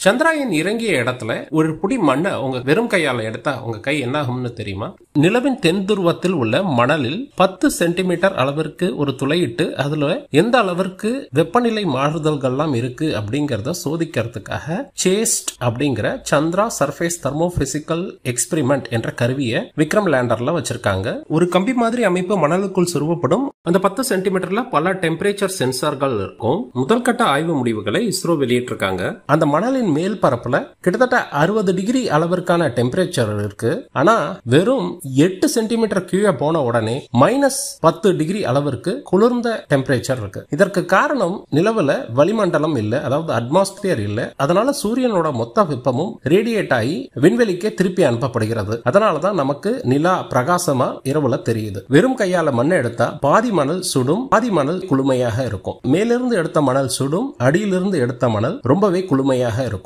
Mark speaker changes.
Speaker 1: சந்திராயன் இறங்கிய இடத்துல ஒரு புடி மண்ணை உங்க வெறும் கையால எடுத்தா உங்க கை என்ன ஆகும்னு தெரியுமா நிலவின் தென் துருவத்தில் உள்ள மணலில் பத்து சென்டிமீட்டர் அளவிற்கு ஒரு துளையிட்டு அதுல எந்த அளவிற்கு வெப்பநிலை மாறுதல்கள்லாம் இருக்கு அப்படிங்கறத சோதிக்கிறதுக்காக சேஸ்ட் அப்படிங்கிற சந்திரா சர்ஃபேஸ் தெர்மோபிசிக்கல் எக்ஸ்பெரிமெண்ட் என்ற கருவியை விக்ரம் லேண்டர்ல வச்சிருக்காங்க ஒரு கம்பி மாதிரி அமைப்பு மணலுக்குள் சுருவப்படும் அந்த பத்து சென்டிமீட்டர்ல பல டெம்பரேச்சர் சென்சார்கள் இருக்கும் முதல் கட்ட ஆய்வு முடிவுகளை இஸ்ரோ வெளியிட்டிருக்காங்க அந்த மணலின் மேல் பரப்புல கிட்டத்தட்ட அறுபது டிகிரி அளவிற்கான டெம்பரேச்சர் இருக்கு ஆனா வெறும் எட்டு சென்டிமீட்டர் கீழே போன உடனே மைனஸ் பத்து டிகிரி அளவிற்கு குளிர்ந்த டெம்பரேச்சர் இருக்கு இதற்கு காரணம் நிலவுல வளிமண்டலம் இல்ல அதாவது அட்மாஸ்பியர் இல்ல அதனால சூரியனோட மொத்த வெப்பமும் ரேடியேட் ஆகி விண்வெளிக்கே திருப்பி அனுப்பப்படுகிறது அதனாலதான் நமக்கு நிலா பிரகாசமா இரவுல தெரியுது வெறும் கையால மண்ணை எடுத்தா பாதி மணல் சுடும் பாதி மணல் குளுமையாக இருக்கும் மேலிருந்து எடுத்த மணல் சுடும் அடியிலிருந்து எடுத்த மணல் ரொம்பவே குளுமையாக இருக்கும்